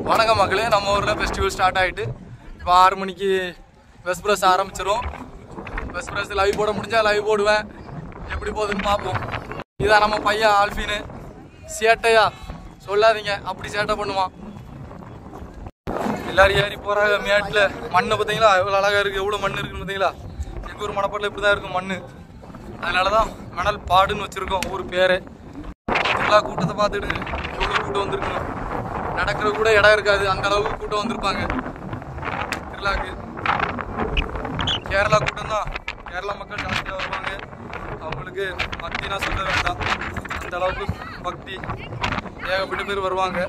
வணக்கம் மக்களே நம்ம ஊரில் ஃபெஸ்டிவல் ஸ்டார்ட் ஆகிட்டு இப்போ ஆறு மணிக்கு வெஸ்பிரஸ் ஆரம்பிச்சிரும் வெஸ்பிரஸ் லைவ் போட முடிஞ்சா லைவ் போடுவேன் எப்படி போகுதுன்னு பார்ப்போம் இதான் நம்ம பையன் ஆல்ஃபின்னு சேட்டையா சொல்லாதீங்க அப்படி சேட்டை பண்ணுவான் எல்லாரும் ஏறி போறாங்க மேட்டில் மண்ணை பார்த்தீங்களா எவ்வளோ அழகா இருக்கு எவ்வளோ மண் இருக்குன்னு பார்த்தீங்களா எங்கள் ஊர் மணப்பாட்டில் இப்படி தான் இருக்கும் மண் அதனால தான் மணல் பாடுன்னு வச்சுருக்கோம் ஊர் பேரே எல்லா கூட்டத்தை பார்த்துட்டு எவ்வளோ கூட்டம் வந்திருக்கணும் நடக்கிற கூட இடம் இருக்காது அந்த அளவுக்கு கூட்டம் வந்திருப்பாங்க திருவிழாக்கு கேரளா கூட்டம் தான் கேரளா மக்கள் ஜாஸ்தியாக வருவாங்க அவங்களுக்கு பக்தினா சொல்ல வேண்டாம் அந்த அளவுக்கு பக்தி ஏகப்பட்ட பேர் வருவாங்க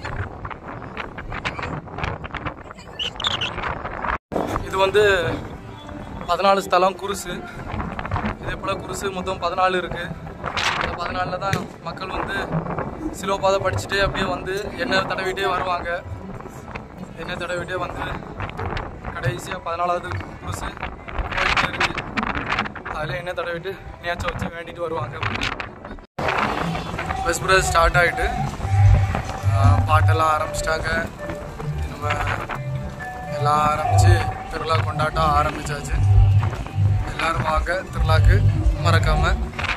இது வந்து பதினாலு ஸ்தலம் குருசு இதே போல் குருசு மொத்தம் பதினாலு இருக்குது அந்த பதினாலில் தான் மக்கள் வந்து சிலோபாதை படிச்சுட்டு அப்படியே வந்து எண்ணெய் தடவிட்டே வருவாங்க எண்ணெய் தடவிட்டே வந்து கடைசியாக பதினாலாவது குருசு போயிட்டு இருக்கு அதில் எண்ணெய் தடவிட்டு நேச்சை வச்சு வேண்டிட்டு வருவாங்க வெஸ்பிரஸ் ஸ்டார்ட் ஆகிட்டு பாட்டெல்லாம் ஆரம்பிச்சிட்டாங்க நம்ம எல்லாம் ஆரம்பித்து திருவிழா கொண்டாட்டம் ஆரம்பிச்சாச்சு எல்லாரும் வாங்க திருவிழாக்கு மறக்காமல்